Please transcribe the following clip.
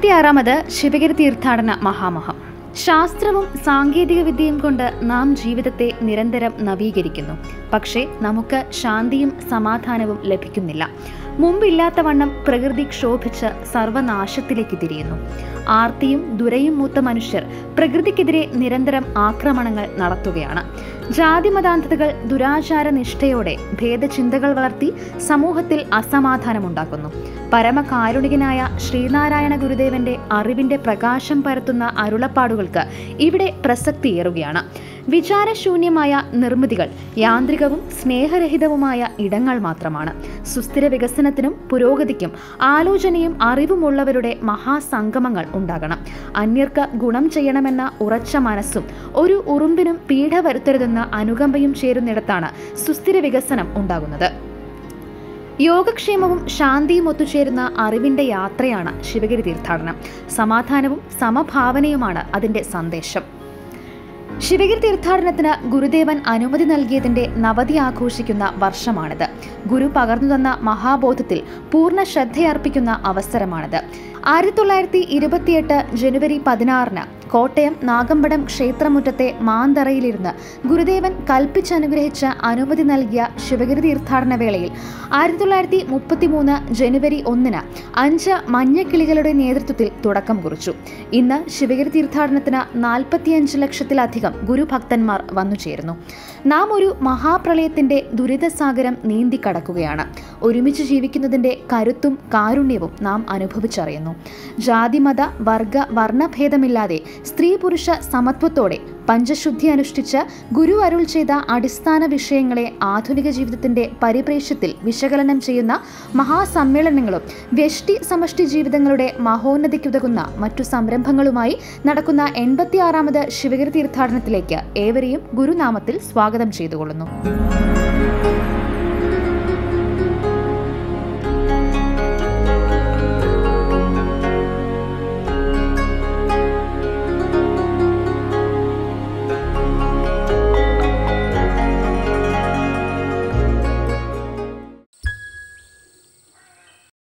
എൺപത്തിയാറാമത് ശിവഗിരി തീർത്ഥാടന മഹാമഹം ശാസ്ത്രവും സാങ്കേതിക വിദ്യയും കൊണ്ട് നാം ജീവിതത്തെ നിരന്തരം നവീകരിക്കുന്നു പക്ഷേ നമുക്ക് ശാന്തിയും സമാധാനവും ലഭിക്കുന്നില്ല മുമ്പില്ലാത്ത വണ്ണം പ്രകൃതി ക്ഷോഭിച്ച് സർവനാശത്തിലേക്ക് തിരിയുന്നു ആർത്തിയും ദുരയും മൂത്ത മനുഷ്യർ പ്രകൃതിക്കെതിരെ നിരന്തരം ആക്രമണങ്ങൾ നടത്തുകയാണ് ജാതിമതാന്ധതകൾ ദുരാചാര നിഷ്ഠയോടെ ഭേദചിന്തകൾ വളർത്തി സമൂഹത്തിൽ അസമാധാനമുണ്ടാക്കുന്നു പരമകാരുണികനായ ശ്രീനാരായണ ഗുരുദേവന്റെ അറിവിന്റെ പ്രകാശം പരത്തുന്ന അരുളപ്പാടുകൾക്ക് ഇവിടെ പ്രസക്തിയേറുകയാണ് വിചാരശൂന്യമായ നിർമ്മിതികൾ യാന്ത്രികവും സ്നേഹരഹിതവുമായ ഇടങ്ങൾ മാത്രമാണ് സുസ്ഥിര വികസനത്തിനും പുരോഗതിക്കും ആലോചനയും അറിവുമുള്ളവരുടെ മഹാസംഗമങ്ങൾ ഉണ്ടാകണം അന്യർക്ക് ഗുണം ചെയ്യണമെന്ന ഉറച്ച മനസ്സും ഒരു ഉറുമ്പിനും പീഡ വരുത്തരുതെന്ന അനുകമ്പയും ചേരുന്നിടത്താണ് സുസ്ഥിര വികസനം ഉണ്ടാകുന്നത് യോഗക്ഷേമവും ശാന്തിയും ഒത്തുചേരുന്ന അറിവിന്റെ യാത്രയാണ് ശിവഗിരി തീർത്ഥാടനം സമാധാനവും സമഭാവനയുമാണ് അതിന്റെ സന്ദേശം ശിവഗിരി തീർത്ഥാടനത്തിന് ഗുരുദേവൻ അനുമതി നൽകിയതിന്റെ നവതി ആഘോഷിക്കുന്ന വർഷമാണിത് ഗുരു പകർന്നു തന്ന മഹാബോധത്തിൽ പൂർണ്ണ ശ്രദ്ധയർപ്പിക്കുന്ന അവസരമാണിത് ആയിരത്തി തൊള്ളായിരത്തി ഇരുപത്തിയെട്ട് ജനുവരി പതിനാറിന് കോട്ടയം നാഗമ്പടം ക്ഷേത്രമുറ്റത്തെ മാന്തറയിലിരുന്ന് ഗുരുദേവൻ കൽപ്പിച്ചനുഗ്രഹിച്ച അനുമതി നൽകിയ ശിവഗിരി തീർത്ഥാടന വേളയിൽ ആയിരത്തി തൊള്ളായിരത്തി മുപ്പത്തിമൂന്ന് ജനുവരി ഒന്നിന് അഞ്ച് മഞ്ഞക്കിളികളുടെ നേതൃത്വത്തിൽ തുടക്കം കുറിച്ചു ഇന്ന് ശിവഗിരി തീർത്ഥാടനത്തിന് നാൽപ്പത്തിയഞ്ച് ലക്ഷത്തിലധികം ഗുരുഭക്തന്മാർ വന്നുചേരുന്നു നാം ഒരു മഹാപ്രളയത്തിന്റെ ദുരിതസാഗരം നീന്തി കടക്കുകയാണ് ഒരുമിച്ച് ജീവിക്കുന്നതിന്റെ കരുത്തും കാരുണ്യവും നാം അനുഭവിച്ചറിയുന്നു ജാതിമത വർഗ വർണ്ണഭേദമില്ലാതെ സ്ത്രീ പുരുഷ സമത്വത്തോടെ പഞ്ചശുദ്ധി അനുഷ്ഠിച്ച് ഗുരു അരുൾ ചെയ്ത അടിസ്ഥാന വിഷയങ്ങളെ ആധുനിക ജീവിതത്തിന്റെ പരിപ്രേക്ഷ്യത്തിൽ വിശകലനം ചെയ്യുന്ന മഹാസമ്മേളനങ്ങളും വ്യഷ്ടി സമഷ്ടി ജീവിതങ്ങളുടെ മഹോന്നതിക്കുതകുന്ന മറ്റു സംരംഭങ്ങളുമായി നടക്കുന്ന എൺപത്തിയാറാമത് ശിവഗിരി തീർത്ഥാടനത്തിലേക്ക് ഏവരെയും ഗുരുനാമത്തിൽ സ്വാഗതം ചെയ്തുകൊള്ളുന്നു